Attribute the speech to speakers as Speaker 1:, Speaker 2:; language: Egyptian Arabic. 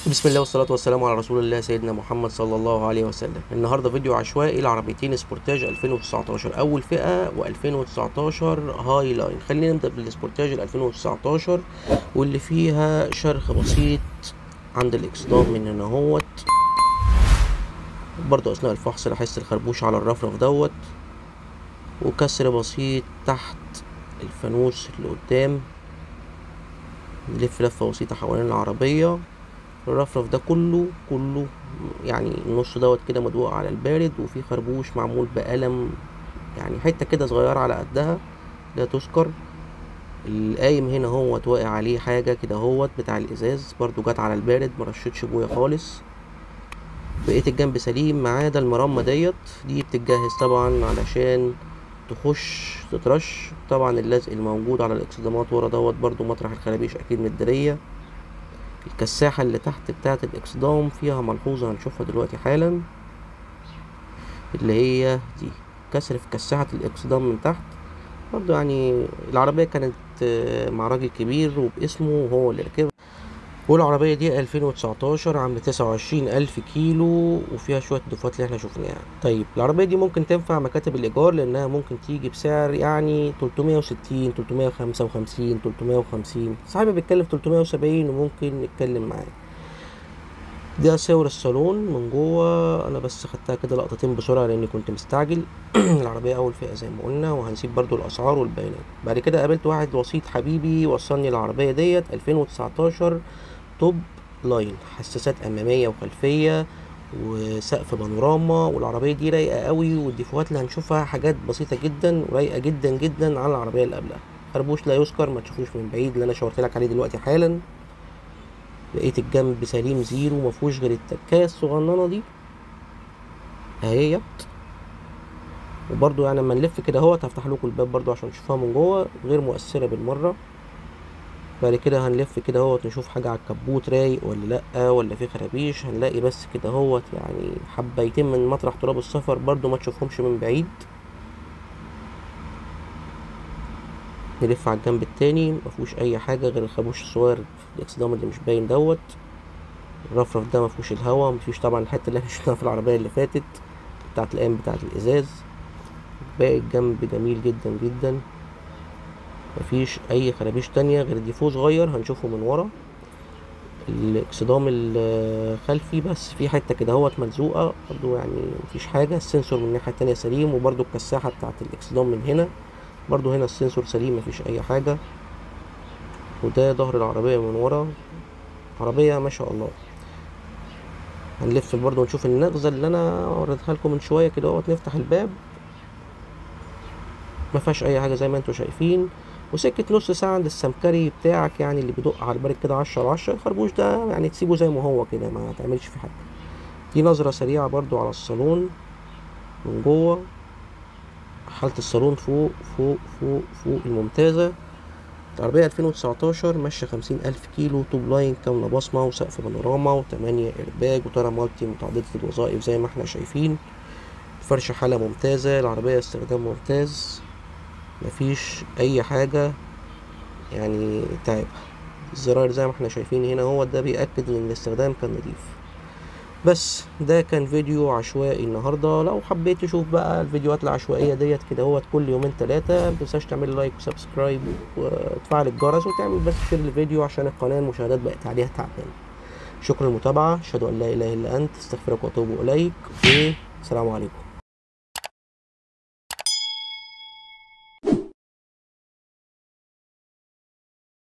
Speaker 1: بسم الله والصلاة والسلام على رسول الله سيدنا محمد صلى الله عليه وسلم النهاردة فيديو عشوائي لعربيتين سبورتاج 2019 أول فئة و2019 هاي لاين خلينا نبدأ بالسبورتاج ال 2019 واللي فيها شرخ بسيط عند الإكسدام من هنا اهوت برضو أثناء الفحص لاحظت الخربوش على الرفرف دوت وكسر بسيط تحت الفانوس اللي قدام نلف لفة بسيطة حوالين العربية الرفرف ده كله كله يعني النص دوت كده مدوق على البارد وفي خربوش معمول بقلم يعني حتة كده صغيرة على قدها لا تذكر القايم هنا هوت واقع عليه حاجة كده هوت بتاع الإزاز برضو جت على البارد مرشتش بويا خالص بقيت الجنب سليم ما عدا المرمى ديت دي بتتجهز طبعا علشان تخش تترش طبعا اللزق الموجود على الاكسدامات ورا دوت برضو مطرح الخرابيش اكيد متدارية الكساحة اللي تحت بتاعة الاكسدام فيها ملحوظة هنشوفها دلوقتي حالا اللي هي دي كسر في كساحة الاكسدام من تحت برضو يعني العربية كانت مع راجل كبير وباسمه وهو اللي ركبها والعربية دي 2019 عاملة تسعة وعشرين ألف كيلو وفيها شوية دفوات اللي احنا شفناها طيب العربية دي ممكن تنفع مكاتب الإيجار لأنها ممكن تيجي بسعر يعني تلتمية وستين تلتمية وخمسة وخمسين تلتمية وخمسين صاحبي بيتكلم في تلتمية وسبعين وممكن نتكلم معاه دي صور الصالون من جوه انا بس خدتها كده لقطتين بسرعه لاني كنت مستعجل العربيه اول فئه زي ما قلنا وهنسيب برضو الاسعار والبيانات بعد كده قابلت واحد وسيط حبيبي وصلني العربيه ديت 2019 توب لاين حساسات اماميه وخلفيه وسقف بانوراما والعربيه دي رايقه قوي والديفوهات اللي هنشوفها حاجات بسيطه جدا ورايقه جدا جدا على العربيه اللي قبلها خربوش لا يذكر ما تشوفوش من بعيد اللي انا شاورت لك عليه دلوقتي حالا بقيت الجنب سليم زيرو مفهوش غير التكاية الصغننة دي اهيت وبرضو يعني لما نلف كده اهوت هفتح لكم الباب برضو عشان تشوفوها من جوه غير مؤثرة بالمرة بعد كده هنلف كده اهوت نشوف حاجة على الكبوت رايق ولا لأ ولا في خرابيش هنلاقي بس كده اهوت يعني حبيتين من مطرح تراب السفر برضو ما تشوفهمش من بعيد نلف على الجنب التاني مفهوش اي حاجة غير الخربوش الصغير الاكسدام اللي مش باين دوت الرفرف ده مفهوش الهوا مفيش طبعا الحته اللي احنا شفناها في العربيه اللي فاتت بتاعت القام بتاعت الازاز باقي الجنب جميل جدا جدا مفيش اي خرابيش تانية غير ديفو صغير هنشوفه من ورا الاكسدام الخلفي بس في حته كده اهوت ملزوقه برضو يعني مفيش حاجه السنسور من الناحيه التانية سليم وبرضو الكساحه بتاعت الاكسدام من هنا برضو هنا السنسور سليم مفيش اي حاجه وده ظهر العربية من ورا عربية ما شاء الله هنلف برضه ونشوف النغزة اللي انا وريتها لكم من شوية كده اهوت نفتح الباب ما فيهاش اي حاجة زي ما انتوا شايفين وسكة نص ساعة عند السمكري بتاعك يعني اللي بيدق على البريك كده عشرة على عشرة الخربوش ده يعني تسيبه زي ما هو كده ما تعملش فيه حاجة دي نظرة سريعة برضو على الصالون من جوه حالة الصالون فوق فوق فوق فوق الممتازة العربية 2019 ماشية خمسين ألف كيلو توب لاين كاملة بصمة وسقف بانوراما وتمانية إرباج وطارة مالتي متعددة الوظائف زي ما احنا شايفين فرش حالة ممتازة العربية استخدام ممتاز مفيش أي حاجة يعني تعبها الزراير زي ما احنا شايفين هنا هو ده بيأكد إن الاستخدام كان نضيف بس ده كان فيديو عشوائي النهارده لو حبيت تشوف بقى الفيديوهات العشوائيه ديت كده هو كل يومين ثلاثه متنساش تعمل لايك وسبسكرايب وتفعل الجرس وتعمل بس شير للفيديو عشان القناه المشاهدات بقت عليها تعبانه شكرا للمتابعه اشهد ان لا اله الا انت استغفرك واتوب اليك والسلام عليكم